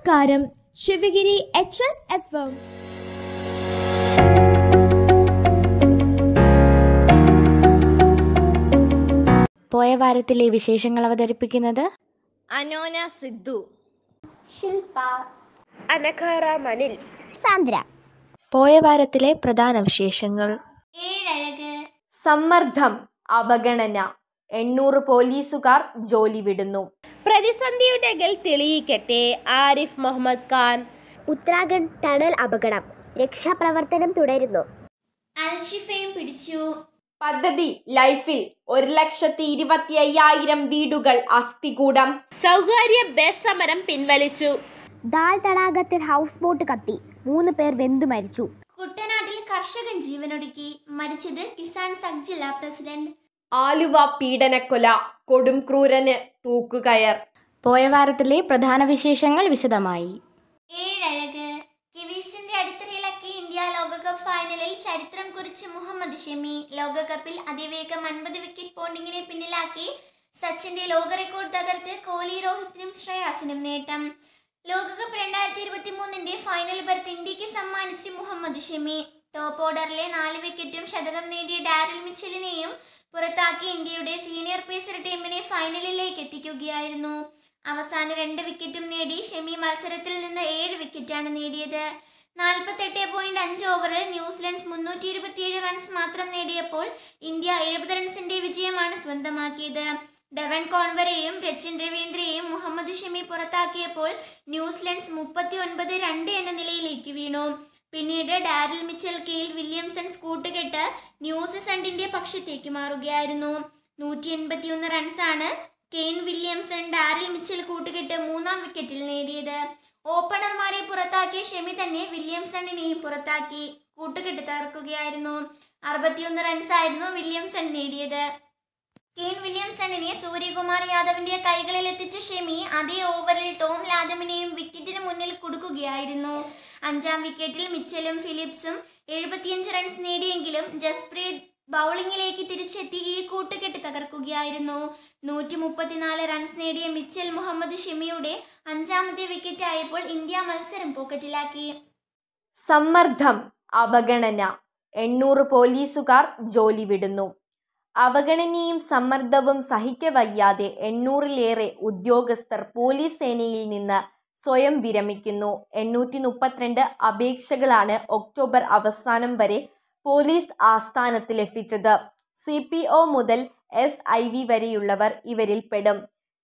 നമസ്കാരം Sivagiri H S F M പോയ വാരത്തിലെ വിശേഷങ്ങൾ അവതരിപ്പിക്കുന്നത് അനോന സിദ്ധു അനഖാറ മനിൽ സാന്ദ്ര പോയ വാരത്തിലെ പ്രധാന വിശേഷങ്ങൾ സമ്മർദ്ദം അവഗണന എണ്ണൂറ് പോലീസുകാർ ജോലി വിടുന്നു പ്രതിസന്ധിയുടെ ഗൽ തെളിയിക്കട്ടെ ആരിഫ് മുഹമ്മദ് ഖാൻ ഉത്തരാഖണ്ഡ് ടണൽ അപകടം രക്ഷാപ്രവർത്തനം തുടരുന്നു അൽഷിഫയും പിടിച്ചു പദ്ധതി ലൈഫിൽ ഒരു ലക്ഷത്തി ഇരുപത്തി അയ്യായിരം വീടുകൾ അസ്ഥികൂടം സൗകാര്യ ബസ് സമരം പിൻവലിച്ചു ദാൽ തടാകത്തിൽ ഹൗസ് ബോട്ട് കത്തി മൂന്ന് പേർ വെന്തു മരിച്ചു കുട്ടനാട്ടിൽ കർഷകൻ ജീവനൊടുക്കി മരിച്ചത് കിസാൻ സംഘ് ജില്ലാ പ്രസിഡന്റ് ആലുവ പീഡനക്കൊല കൊടും ക്രൂരന് തൂക്കുകയർ പോയ വാരത്തിലെ പ്രധാന വിശേഷങ്ങൾ വിശദമായി ഏഴഴക് കിവീസിന്റെ അടിത്തറയിലൊക്കെ ഇന്ത്യ ലോകകപ്പ് ഫൈനലിൽ ചരിത്രം കുറിച്ച് മുഹമ്മദ് ഷമി ലോകകപ്പിൽ അതിവേഗം അൻപത് വിക്കറ്റ് പോണ്ടിങ്ങിനെ പിന്നിലാക്കി സച്ചിന്റെ ലോക റെക്കോർഡ് തകർത്ത് കോഹ്ലി രോഹിത്തിനും ശ്രേയാസിനും നേട്ടം ലോകകപ്പ് രണ്ടായിരത്തി ഇരുപത്തി മൂന്നിന്റെ ഫൈനൽ ബർത്ത് ഇന്ത്യക്ക് സമ്മാനിച്ച് മുഹമ്മദ് ഷമി ടോപ്പ് ഓർഡറിലെ നാല് വിക്കറ്റും ശതകം നേടിയ ഡാരൽ മിച്ചലിനെയും പുറത്താക്കി ഇന്ത്യയുടെ സീനിയർ പേസർ ടീമിനെ ഫൈനലിലേക്ക് എത്തിക്കുകയായിരുന്നു അവസാന രണ്ട് വിക്കറ്റും നേടി ഷെമി മത്സരത്തിൽ നിന്ന് ഏഴ് വിക്കറ്റാണ് നേടിയത് നാൽപ്പത്തെട്ട് പോയിന്റ് അഞ്ച് ഓവറിൽ ന്യൂസിലൻഡ്സ് മുന്നൂറ്റി ഇരുപത്തിയേഴ് റൺസ് മാത്രം നേടിയപ്പോൾ ഇന്ത്യ എഴുപത് റൺസിന്റെ വിജയമാണ് സ്വന്തമാക്കിയത് ഡെവൻ കോൺവരെയും രച്ചിൻ രവീന്ദ്രയെയും മുഹമ്മദ് ഷമി പുറത്താക്കിയപ്പോൾ ന്യൂസിലൻഡ്സ് മുപ്പത്തി ഒൻപത് രണ്ട് എന്ന നിലയിലേക്ക് വീണു പിന്നീട് ഡാരിൽ മിച്ചൽ കെയിൽ വില്യംസൺസ് കൂട്ടുകെട്ട് ന്യൂസിസണ്ടിന്റെ പക്ഷത്തേക്ക് മാറുകയായിരുന്നു നൂറ്റി എൺപത്തിയൊന്ന് റൺസാണ് കെയ്ൻ വില്യംസൺ ഡാരിൽ മിച്ചൽ കൂട്ടുകെട്ട് മൂന്നാം വിക്കറ്റിൽ നേടിയത് ഓപ്പണർമാരെ പുറത്താക്കിയ ഷെമി തന്നെ വില്യംസണിനെയും പുറത്താക്കി കൂട്ടുകെട്ട് തകർക്കുകയായിരുന്നു അറുപത്തിയൊന്ന് റൺസായിരുന്നു വില്യംസൺ നേടിയത് കെയ്ൻ വില്യംസണിനെ സൂര്യകുമാർ യാദവിന്റെ കൈകളിൽ എത്തിച്ച ഷെമി അതേ ഓവറിൽ ടോം ലാദമിനെയും വിക്കറ്റിന് മുന്നിൽ കുടുക്കുകയായിരുന്നു അഞ്ചാം വിക്കറ്റിൽ മിച്ചലും ഫിലിപ്സും എഴുപത്തിയഞ്ച് റൺസ് നേടിയെങ്കിലും ജസ്പ്രീത് ബൗളിംഗിലേക്ക് തിരിച്ചെത്തി ഈ കൂട്ടുകെട്ട് തകർക്കുകയായിരുന്നു നൂറ്റി മുപ്പത്തിനാല് റൺസ് നേടിയ മിച്ചൽ മുഹമ്മദ് ഷിമിയുടെ അഞ്ചാമത്തെ വിക്കറ്റ് ആയപ്പോൾ ഇന്ത്യ മത്സരം പോക്കറ്റിലാക്കി സമ്മർദ്ദം അവഗണന എണ്ണൂറ് പോലീസുകാർ ജോലി വിടുന്നു അവഗണനയും സമ്മർദ്ദവും സഹിക്കവയ്യാതെ എണ്ണൂറിലേറെ ഉദ്യോഗസ്ഥർ പോലീസ് സേനയിൽ നിന്ന് സ്വയം വിരമിക്കുന്നു എണ്ണൂറ്റി മുപ്പത്തിരണ്ട് അപേക്ഷകളാണ് ഒക്ടോബർ അവസാനം വരെ പോലീസ് ആസ്ഥാനത്ത് ലഭിച്ചത് സി പി ഒ മുതൽ എസ് ഐ വി വരെയുള്ളവർ ഇവരിൽ പെടും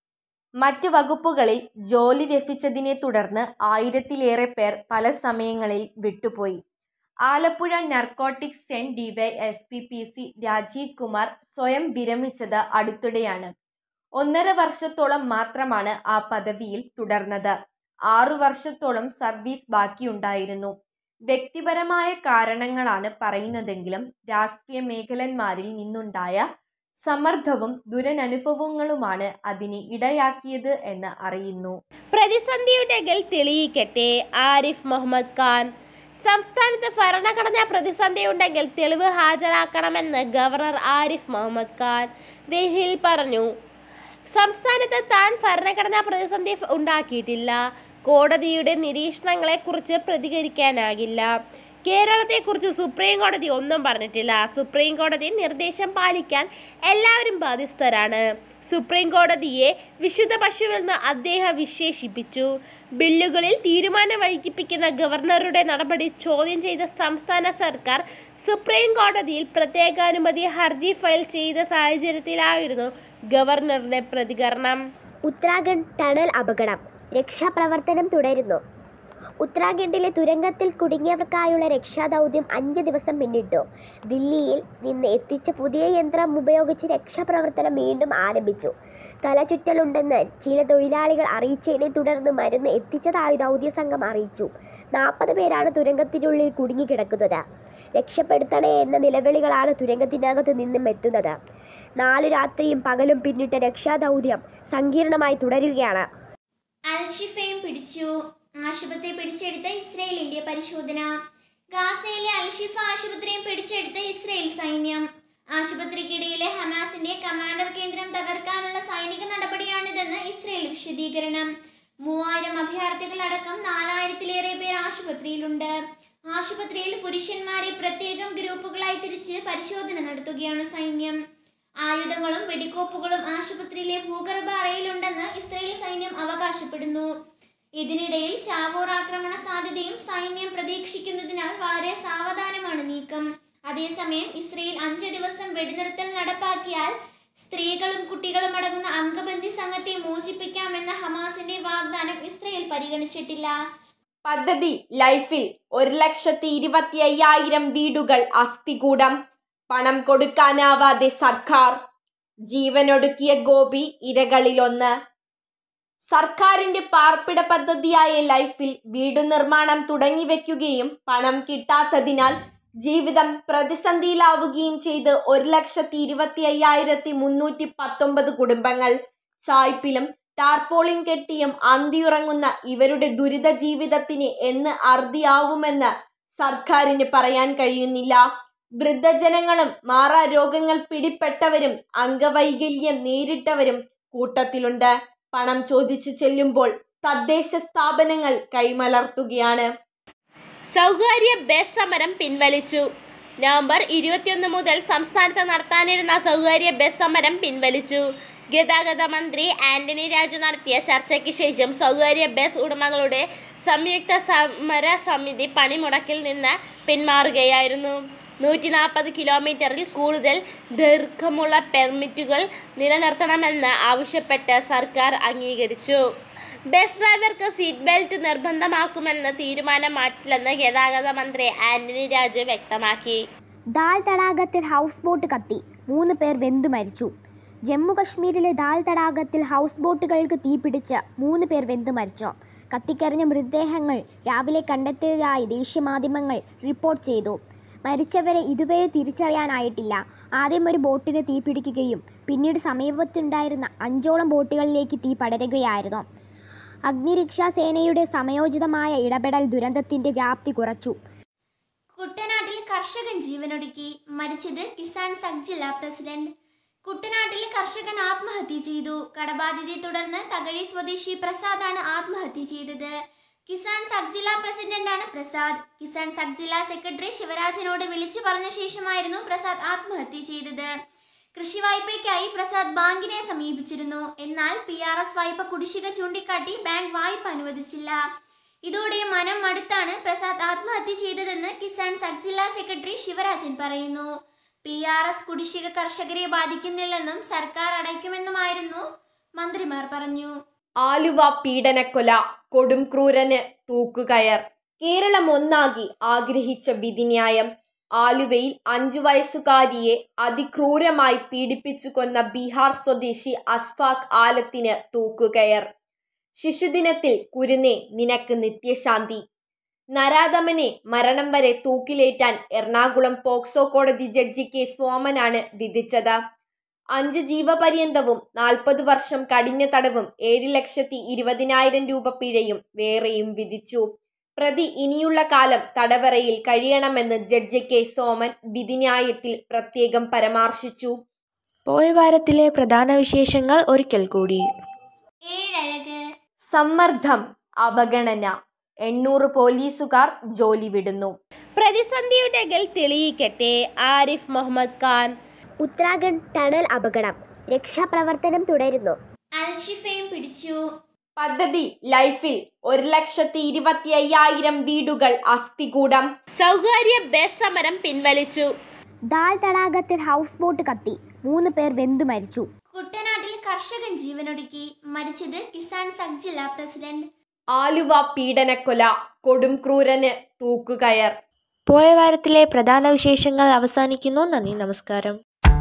മറ്റ് വകുപ്പുകളിൽ ജോലി ലഭിച്ചതിനെ തുടർന്ന് ആയിരത്തിലേറെ പേർ പല സമയങ്ങളിൽ വിട്ടുപോയി Alappuzha narcotics cell DY S P P C Rajeev Kumar സ്വയം വിരമിച്ചത് അടുത്തിടെയാണ് ഒന്നര വർഷത്തോളം മാത്രമാണ് ആ പദവിയിൽ തുടർന്നത് ആറു വർഷത്തോളം സർവീസ് ബാക്കിയുണ്ടായിരുന്നു വ്യക്തിപരമായ കാരണങ്ങളാണ് പറയുന്നതെങ്കിലും രാഷ്ട്രീയ മേഖലന്മാരിൽ നിന്നുണ്ടായ സമ്മർദ്ദവും ദുരനുഭവങ്ങളുമാണ് അതിന് ഇടയാക്കിയത് എന്ന് അറിയുന്നു പ്രതിസന്ധിയുടെ ഗൽ തെളിയിക്കട്ടെ ആരിഫ് മുഹമ്മദ് ഖാൻ സംസ്ഥാനത്ത് ഭരണഘടനാ പ്രതിസന്ധി ഉണ്ടെങ്കിൽ തെളിവ് ഹാജരാക്കണമെന്ന് ഗവർണർ ആരിഫ് മുഹമ്മദ് ഖാൻ ഡൽഹിയിൽ പറഞ്ഞു സംസ്ഥാനത്ത് താൻ ഭരണഘടനാ പ്രതിസന്ധി ഉണ്ടാക്കിയിട്ടില്ല കോടതിയുടെ നിരീക്ഷണങ്ങളെക്കുറിച്ച് പ്രതികരിക്കാനാകില്ല കേരളത്തെക്കുറിച്ച് സുപ്രീം കോടതി ഒന്നും പറഞ്ഞിട്ടില്ല സുപ്രീം കോടതി നിർദ്ദേശം പാലിക്കാൻ എല്ലാവരും ബാധ്യസ്ഥരാണ് സുപ്രീം കോടതിയെ വിശുദ്ധ പശുവെന്ന് അദ്ദേഹം വിശേഷിപ്പിച്ചു ബില്ലുകളിൽ തീരുമാനം വൈകിപ്പിക്കുന്ന ഗവർണറുടെ നടപടി ചോദ്യം ചെയ്ത സംസ്ഥാന സർക്കാർ സുപ്രീം കോടതിയിൽ പ്രത്യേകാനുമതി ഹർജി ഫയൽ ചെയ്ത സാഹചര്യത്തിലായിരുന്നു ഗവർണറുടെ പ്രതികരണം ഉത്തരാഖണ്ഡ് ടണൽ അപകടം രക്ഷാപ്രവർത്തനം തുടരുന്നു ഉത്തരാഖണ്ഡിലെ തുരങ്കത്തിൽ കുടുങ്ങിയവർക്കായുള്ള രക്ഷാദൗത്യം അഞ്ച് ദിവസം പിന്നിട്ടു ദില്ലിയിൽ നിന്ന് എത്തിച്ച പുതിയ യന്ത്രം ഉപയോഗിച്ച് രക്ഷാപ്രവർത്തനം വീണ്ടും ആരംഭിച്ചു തലചുറ്റലുണ്ടെന്ന് ചില തൊഴിലാളികൾ അറിയിച്ചതിനെ തുടർന്ന് മരുന്ന് എത്തിച്ചതായി ദൗത്യ സംഘം അറിയിച്ചു നാൽപ്പത് പേരാണ് തുരങ്കത്തിനുള്ളിൽ കുടുങ്ങിക്കിടക്കുന്നത് രക്ഷപ്പെടുത്തണേ എന്ന നിലവിളികളാണ് തുരങ്കത്തിനകത്ത് നിന്നും എത്തുന്നത് നാല് രാത്രിയും പകലും പിന്നിട്ട രക്ഷാദൗത്യം സങ്കീർണമായി തുടരുകയാണ് അൽഷിഫയും പിടിച്ചു ആശുപത്രി പിടിച്ചെടുത്ത ഇസ്രയേലിന്റെ പരിശോധന ഗാസയിലെ അൽഷിഫ ആശുപത്രിയും പിടിച്ചെടുത്ത ഇസ്രയേൽ സൈന്യം ആശുപത്രിക്കിടയിലെ ഹമാസിന്റെ കമാൻഡർ കേന്ദ്രം തകർക്കാനുള്ള സൈനിക നടപടിയാണിതെന്ന് ഇസ്രയേൽ വിശദീകരണം മൂവായിരം അഭയാർത്ഥികളടക്കം നാലായിരത്തിലേറെ പേർ ആശുപത്രിയിലുണ്ട് ആശുപത്രിയിൽ പുരുഷന്മാരെ പ്രത്യേകം ഗ്രൂപ്പുകളായി തിരിച്ച് പരിശോധന നടത്തുകയാണ് സൈന്യം ആയുധങ്ങളും വെടിക്കോപ്പുകളും ആശുപത്രിയിലെ ഭൂഗർഭ അറയിലുണ്ടെന്ന് ഇസ്രയേൽ സൈന്യം അവകാശപ്പെടുന്നു ഇതിനിടയിൽ ചാവോർ ആക്രമണ സാധ്യതയും സൈന്യം പ്രതീക്ഷിക്കുന്നതിനാൽ വളരെ സാവധാനമാണ് നീക്കം അതേസമയം ഇസ്രയേൽ അഞ്ച് ദിവസം വെടിനിർത്തൽ നടപ്പാക്കിയാൽ സ്ത്രീകളും കുട്ടികളും അടങ്ങുന്ന അംഗബന്ധി സംഘത്തെ മോചിപ്പിക്കാമെന്ന ഹമാസിന്റെ വാഗ്ദാനം ഇസ്രയേൽ പരിഗണിച്ചിട്ടില്ല പദ്ധതി ലൈഫിൽ ഒരു ലക്ഷത്തി ഇരുപത്തി അയ്യായിരം വീടുകൾ അസ്ഥികൂടം പണം കൊടുക്കാനാവാതെ സർക്കാർ ജീവനൊടുക്കിയ ഗോപി ഇരകളിലൊന്ന് സർക്കാരിന്റെ പാർപ്പിട പദ്ധതിയായ ലൈഫിൽ വീടു നിർമ്മാണം തുടങ്ങിവെക്കുകയും പണം കിട്ടാത്തതിനാൽ ജീവിതം പ്രതിസന്ധിയിലാവുകയും ചെയ്ത് ഒരു ലക്ഷത്തി ഇരുപത്തി അയ്യായിരത്തി മുന്നൂറ്റി പത്തൊമ്പത് കുടുംബങ്ങൾ ചായ്പിലും ടാർപോളിൻ കെട്ടിയും അന്തിയുറങ്ങുന്ന ഇവരുടെ ദുരിത ജീവിതത്തിന് എന്ന് അറുതിയാവുമെന്ന് സർക്കാരിന് പറയാൻ കഴിയുന്നില്ല വൃദ്ധജനങ്ങളും മാറാ രോഗങ്ങൾ പിടിപ്പെട്ടവരും അംഗവൈകല്യം നേരിട്ടവരും കൂട്ടത്തിലുണ്ട് പണം ചോദിച്ചു ചെല്ലുമ്പോൾ തദ്ദേശ സ്ഥാപനങ്ങൾ കൈമലർത്തുകയാണ് സ്വകാര്യ ബസ് സമരം പിൻവലിച്ചു നവംബർ ഇരുപത്തിയൊന്ന് മുതൽ സംസ്ഥാനത്ത് നടത്താനിരുന്ന സ്വകാര്യ ബസ് സമരം പിൻവലിച്ചു ഗതാഗത മന്ത്രി ആന്റണി രാജു നടത്തിയ ചർച്ചയ്ക്ക് ശേഷം സ്വകാര്യ ബസ് ഉടമകളുടെ സംയുക്ത സമര സമിതി പണിമുടക്കിൽ നിന്ന് പിന്മാറുകയായിരുന്നു നൂറ്റി നാൽപ്പത് കിലോമീറ്ററിൽ കൂടുതൽ ദൈർഘ്യമുള്ള പെർമിറ്റുകൾ നിലനിർത്തണമെന്ന് ആവശ്യപ്പെട്ട് സർക്കാർ അംഗീകരിച്ചു ബസ് ഡ്രൈവർക്ക് സീറ്റ് ബെൽറ്റ് നിർബന്ധമാക്കുമെന്ന് തീരുമാനം മാറ്റില്ലെന്ന് ഗതാഗത മന്ത്രി ആന്റണി രാജു വ്യക്തമാക്കി ദാൽ തടാകത്തിൽ ഹൗസ് ബോട്ട് കത്തി മൂന്ന് പേർ വെന്തു മരിച്ചു ജമ്മു കശ്മീരിലെ ദാൽ തടാകത്തിൽ ഹൗസ് ബോട്ടുകൾക്ക് തീപിടിച്ച് മൂന്ന് പേർ വെന്തു മരിച്ചു കത്തിക്കരിഞ്ഞ മൃതദേഹങ്ങൾ രാവിലെ കണ്ടെത്തിയതായി ദേശീയ മാധ്യമങ്ങൾ റിപ്പോർട്ട് ചെയ്തു മരിച്ചവരെ ഇതുവരെ തിരിച്ചറിയാനായിട്ടില്ല ആദ്യം ഒരു ബോട്ടിന് തീപിടിക്കുകയും പിന്നീട് സമീപത്തുണ്ടായിരുന്ന അഞ്ചോളം ബോട്ടുകളിലേക്ക് തീ പടരുകയായിരുന്നു അഗ്നിരക്ഷാ സേനയുടെ സമയോചിതമായ ഇടപെടൽ ദുരന്തത്തിന്റെ വ്യാപ്തി കുറച്ചു കുട്ടനാട്ടിൽ കർഷകൻ ജീവനൊടുക്കി മരിച്ചത് കിസാൻ സഖ് ജില്ലാ പ്രസിഡന്റ് കുട്ടനാട്ടിൽ കർഷകൻ ആത്മഹത്യ ചെയ്തു കടബാധ്യതയെ തുടർന്ന് തകഴി സ്വദേശി പ്രസാദാണ് ആത്മഹത്യ ചെയ്തത് കിസാൻ സഖ് ജില്ലാ പ്രസിഡന്റാണ് പ്രസാദ് കിസാൻ സഖ് ജില്ലാ സെക്രട്ടറി ശിവരാജനോട് വിളിച്ചു പറഞ്ഞ ശേഷമായിരുന്നു പ്രസാദ് ആത്മഹത്യ ചെയ്തത് കൃഷി വായ്പയ്ക്കായി പ്രസാദ് ബാങ്കിനെ സമീപിച്ചിരുന്നു എന്നാൽ പി ആർ എസ് വായ്പ കുടിശ്ശിക ചൂണ്ടിക്കാട്ടി ബാങ്ക് വായ്പ അനുവദിച്ചില്ല ഇതോടെ മനം മടുത്താണ് പ്രസാദ് ആത്മഹത്യ ചെയ്തതെന്ന് കിസാൻ സബ് ജില്ലാ സെക്രട്ടറി ശിവരാജൻ പറയുന്നു പി ആർ എസ് കുടിശ്ശിക കർഷകരെ ബാധിക്കുന്നില്ലെന്നും സർക്കാർ അടയ്ക്കുമെന്നുമായിരുന്നു മന്ത്രിമാർ പറഞ്ഞു ആലുവ പീഡനക്കൊല കൊടും ക്രൂരന് തൂക്കുകയർ കേരളം ഒന്നാകി ആഗ്രഹിച്ച വിധിന്യായം ആലുവയിൽ അഞ്ചു വയസ്സുകാരിയെ അതിക്രൂരമായി പീഡിപ്പിച്ചു കൊന്ന ബീഹാർ സ്വദേശി അസ്ഫാഖ് ആലത്തിന് തൂക്കുകയർ ശിശുദിനത്തിൽ കുരുന്നേ നിനക്ക് നിത്യശാന്തി നരാധമനെ മരണം വരെ തൂക്കിലേറ്റാൻ എറണാകുളം പോക്സോ കോടതി ജഡ്ജി കെ സോമനാണ് വിധിച്ചത് അഞ്ച് ജീവപര്യന്തവും നാൽപ്പത് വർഷം കഠിന തടവും ഏഴ് ലക്ഷത്തി ഇരുപതിനായിരം രൂപ പിഴയും വേറെയും വിധിച്ചു പ്രതി ഇനിയുള്ള കാലം തടവറയിൽ കഴിയണമെന്ന് ജഡ്ജി കെ സോമൻ വിധിന്യായത്തിൽ പ്രത്യേകം പരാമർശിച്ചു പോയ വാരത്തിലെ പ്രധാന വിശേഷങ്ങൾ ഒരിക്കൽ കൂടി ഏഴഴക് സമ്മർദ്ദം അവഗണന എണ്ണൂറ് പോലീസുകാർ ജോലി വിടുന്നു പ്രതിസന്ധിയുടെകൾ തെളിയിക്കട്ടെ ആരിഫ് മുഹമ്മദ് ഖാൻ ഉത്തരാഖണ്ഡ് ടണൽ അപകടം രക്ഷാപ്രവർത്തനം തുടരുന്നു അൽഷിഫയും പിടിച്ചു പദ്ധതി ലൈഫിൽ ഒരു ലക്ഷത്തി ഇരുപത്തി അയ്യായിരം വീടുകൾ അസ്ഥികൂടം സ്വകാര്യ ബസ് സമരം പിൻവലിച്ചു ദാൽ തടാകത്തിൽ ഹൗസ് ബോട്ട് കത്തി മൂന്ന് പേർ വെന്തു മരിച്ചു കുട്ടനാട്ടിൽ കർഷകൻ ജീവനൊടുക്കി മരിച്ചത് കിസാൻ സഖ് ജില്ലാ പ്രസിഡന്റ് ആലുവ പീഡനക്കൊല കൊടും ക്രൂരന് തൂക്കുകയർ പോയ വാരത്തിലെ പ്രധാന വിശേഷങ്ങൾ അവസാനിക്കുന്നു നന്ദി നമസ്കാരം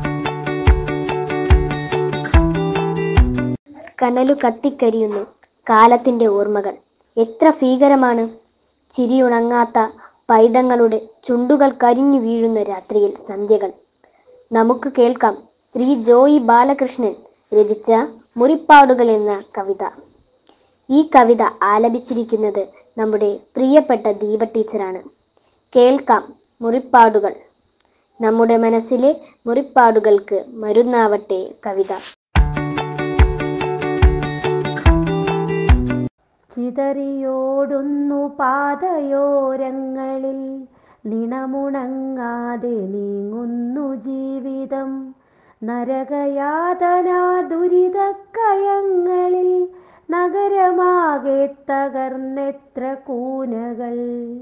കനലു കത്തിക്കരിയുന്നു കാലത്തിന്റെ ഓർമ്മകൾ എത്ര ഭീകരമാണ് ചിരിയുണങ്ങാത്ത പൈതങ്ങളുടെ ചുണ്ടുകൾ കരിഞ്ഞു വീഴുന്ന രാത്രിയിൽ സന്ധ്യകൾ നമുക്ക് കേൾക്കാം ശ്രീ ജോയി ബാലകൃഷ്ണൻ രചിച്ച മുറിപ്പാടുകൾ എന്ന കവിത ഈ കവിത ആലപിച്ചിരിക്കുന്നത് നമ്മുടെ പ്രിയപ്പെട്ട ദീപ ടീച്ചറാണ് കേൾക്കാം മുറിപ്പാടുകൾ നമ്മുടെ മനസ്സിലെ മുറിപ്പാടുകൾക്ക് മരുന്നാവട്ടെ കവിത ചിതറിയോടുന്നു പാതയോരങ്ങളിൽ നിണമുണങ്ങാതെ നീങ്ങുന്നു ജീവിതം നരകയാതന ദുരിതക്കയങ്ങളിൽ നഗരമാകെ തകർന്നെത്ര കൂനകൾ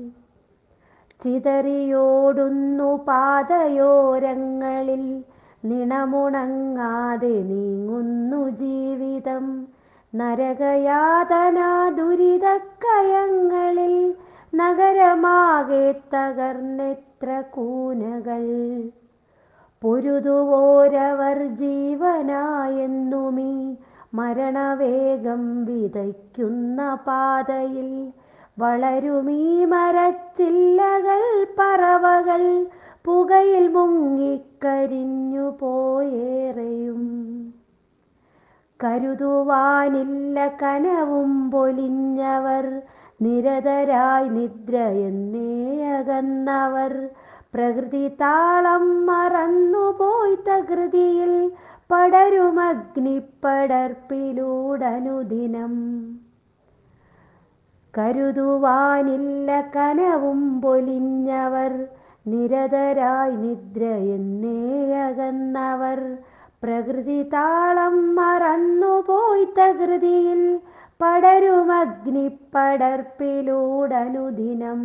ചിതറിയോടുന്നു പാതയോരങ്ങളിൽ നിണമുണങ്ങാതെ നീങ്ങുന്നു ജീവിതം നരകയാതന ദുരിതക്കയങ്ങളിൽ നഗരമാകെ തകർന്നെത്ര കൂനകൾ പൊരുതുവോരവർ ജീവനായെന്നുമീ മരണവേഗം വിതയ്ക്കുന്ന പാതയിൽ വളരുമീ മരച്ചില്ലകൾ പറവകൾ പുകയിൽ മുങ്ങിക്കരിഞ്ഞു പോയേറെയും കരുതുവാനില്ല കനവും പൊലിഞ്ഞവർ നിരതരായി നിദ്രയെന്നേയകന്നവർ പ്രകൃതി താളം മറന്നുപോയി തകൃതിയിൽ പടരുമഗ്നിപ്പടർപ്പിലൂടനുദിനം കരുതുവാനില്ല കനവും പൊലിഞ്ഞവർ നിരതരായി നിദ്രയെന്നേയകന്നവർ പ്രകൃതി താളം മറന്നുപോയി തകൃതിയിൽ പടരുമഗ്നിപ്പടർപ്പിലൂടനുദിനം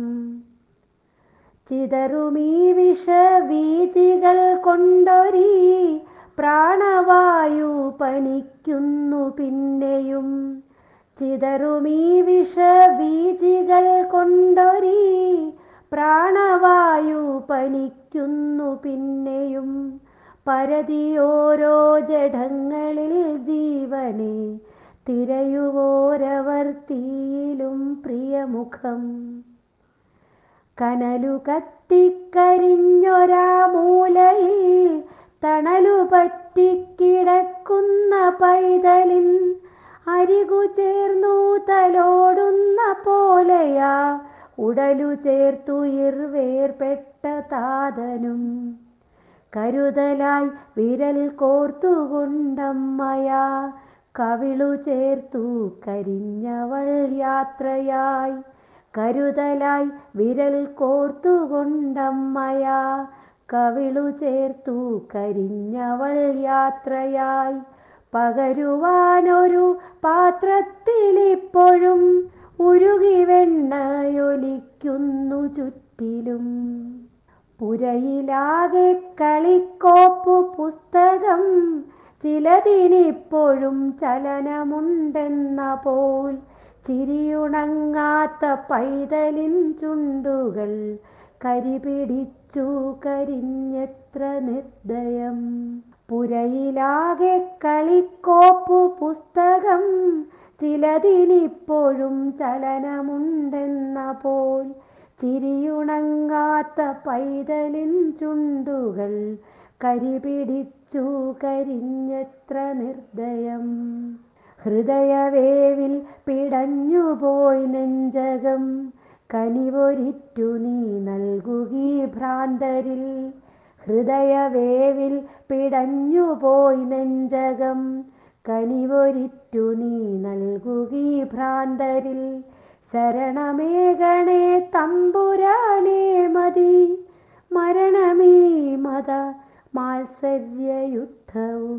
ചിതറുമീ വിഷവീചികൾ കൊണ്ടൊരീ പ്രാണവായു പനിക്കുന്നു പിന്നെയും ചിതറുമീ വിഷബീജികൾ കൊണ്ടൊരീ പ്രാണവായു പനിക്കുന്നു പിന്നെയും പരതിയോരോ ജഡങ്ങളിൽ ജീവനെ തിരയുവോരവർ തീയിലും പ്രിയമുഖം കനലു കത്തിക്കരിഞ്ഞൊരാ മൂലയിൽ തണലു പറ്റിക്കിടക്കുന്ന പൈതലിൻ അരികു ചേർന്നു തലോടുന്ന പോലെയാ ഉടലു ചേർത്തുയിർവേർപ്പെട്ട താതനും കരുതലായി വിരൽ കോർത്തുകൊണ്ടമ്മയാ കവിളു ചേർത്തു കരിഞ്ഞവൾ യാത്രയായി കരുതലായി വിരൽ കോർത്തുകൊണ്ടമ്മയാ കവിളു ചേർത്തു കരിഞ്ഞവൾ യാത്രയായി പകരുവാനൊരു പാത്രത്തിലിപ്പോഴും ഉരുകി വെണ്ണയൊലിക്കുന്നു ചുറ്റിലും പുരയിലാകെ കളിക്കോപ്പു പുസ്തകം ചിലതിനിപ്പോഴും ചലനമുണ്ടെന്ന പോൽ ചിരിയുണങ്ങാത്ത പൈതലിൻ ചുണ്ടുകൾ കരിപിടിച്ചു കരിഞ്ഞെത്ര നിർദ്ദയം പുരയിലാകെ കളിക്കോപ്പു പുസ്തകം ചിലതിനിപ്പോഴും ചലനമുണ്ടെന്ന പോൽ ചിരിയുണങ്ങാത്ത പൈതലിൻ ചുണ്ടുകൾ കരിപിടിച്ചു കരിഞ്ഞെത്ര നിർദ്ദയം ഹൃദയവേവിൽ പിടഞ്ഞുപോയി നെഞ്ചകം കനിവൊരിറ്റു നീ നൽകുകീ ഭ്രാന്തരിൽ ഹൃദയവേവിൽ പിടഞ്ഞുപോയി നെഞ്ചകം കനിവൊരിറ്റു നീ നൽകുകീ ഭ്രാന്തരിൽ ശരണമേകണേ തമ്പുരാനേ മതി മരണമീ മത മാത്സര്യയുദ്ധവും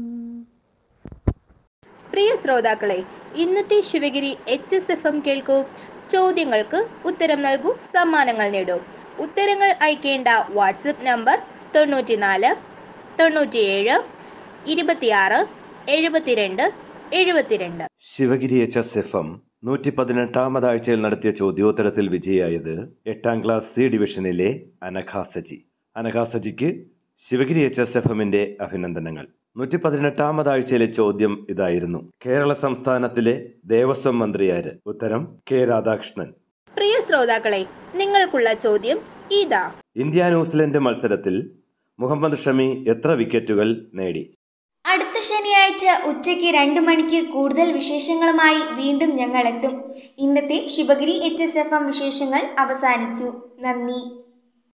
പ്രിയ ശ്രോതാക്കളെ ഇന്നത്തെ Sivagiri H S F M കേൾക്കൂ ചോദ്യങ്ങൾക്ക് ഉത്തരം നൽകൂ സമ്മാനങ്ങൾ നേടൂ ഉത്തരങ്ങൾ അയക്കേണ്ട വാട്സപ്പ് നമ്പർ തൊണ്ണൂറ്റിനാല് തൊണ്ണൂറ്റിയേഴ് ഇരുപത്തിയാറ് എഴുപത്തിരണ്ട് എഴുപത്തിരണ്ട് Sivagiri H S F M നൂറ്റി പതിനെട്ടാമത് ആഴ്ചയിൽ നടത്തിയ ചോദ്യോത്തരത്തിൽ വിജയിയായത് എട്ടാം ക്ലാസ് സി ഡിവിഷനിലെ അനഘ സജി അനഘ സജിക്ക് ശിവഗിരി എച്ച് എസ് എഫ് എമ്മിന്റെ അഭിനന്ദനങ്ങൾ നൂറ്റി പതിനെട്ടാമത് ആഴ്ചയിലെ ചോദ്യം ഇതായിരുന്നു കേരള സംസ്ഥാനത്തിലെ ദേവസ്വം മന്ത്രിയാര് ഉത്തരം കെ രാധാകൃഷ്ണൻ പ്രിയ ശ്രോതാക്കളെ നിങ്ങൾക്കുള്ള ചോദ്യം ഇതാ ഇന്ത്യ ന്യൂസിലൻഡ് മത്സരത്തിൽ മുഹമ്മദ് ഷമി എത്ര വിക്കറ്റുകൾ നേടി അടുത്ത ശനിയാഴ്ച ഉച്ചയ്ക്ക് രണ്ട് മണിക്ക് കൂടുതൽ വിശേഷങ്ങളുമായി വീണ്ടും ഞങ്ങൾ എത്തും ഇന്നത്തെ Sivagiri H S F M വിശേഷങ്ങൾ അവസാനിച്ചു നന്ദി